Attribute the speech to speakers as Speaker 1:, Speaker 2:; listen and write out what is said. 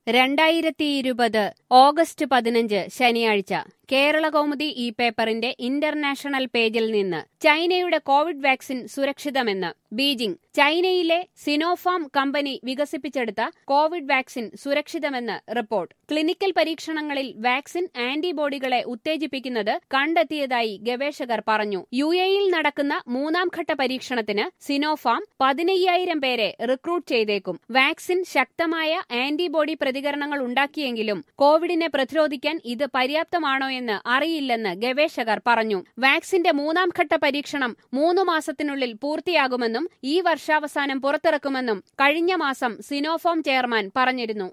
Speaker 1: രണ്ടായിരത്തി ഇരുപത് ഓഗസ്റ്റ് പതിനഞ്ച് ശനിയാഴ്ച കേരള കൗമുദി ഈ പേപ്പറിന്റെ ഇന്റർനാഷണൽ പേജിൽ നിന്ന് ചൈനയുടെ കോവിഡ് വാക്സിൻ സുരക്ഷിതമെന്ന് ബീജിംഗ് ചൈനയിലെ സിനോഫാം കമ്പനി വികസിപ്പിച്ചെടുത്ത കോവിഡ് വാക്സിൻ സുരക്ഷിതമെന്ന് റിപ്പോർട്ട് ക്ലിനിക്കൽ പരീക്ഷണങ്ങളിൽ വാക്സിൻ ആന്റിബോഡികളെ ഉത്തേജിപ്പിക്കുന്നത് കണ്ടെത്തിയതായി ഗവേഷകർ പറഞ്ഞു യു എയിൽ നടക്കുന്ന മൂന്നാം ഘട്ട പരീക്ഷണത്തിന് സിനോഫാം പതിനയ്യായിരം പേരെ റിക്രൂട്ട് ചെയ്തേക്കും വാക്സിൻ ശക്തമായ ആന്റിബോഡി പ്രതികരണങ്ങൾ ഉണ്ടാക്കിയെങ്കിലും കോവിഡിനെ പ്രതിരോധിക്കാൻ ഇത് പര്യാപ്തമാണോയെന്ന് അറിയില്ലെന്ന് ഗവേഷകർ പറഞ്ഞു വാക്സിന്റെ മൂന്നാം ഘട്ട പരീക്ഷണം മൂന്നു മാസത്തിനുള്ളിൽ പൂർത്തിയാകുമെന്നും ഈ വർഷാവസാനം പുറത്തിറക്കുമെന്നും കഴിഞ്ഞ മാസം സിനോഫോം ചെയർമാൻ പറഞ്ഞിരുന്നു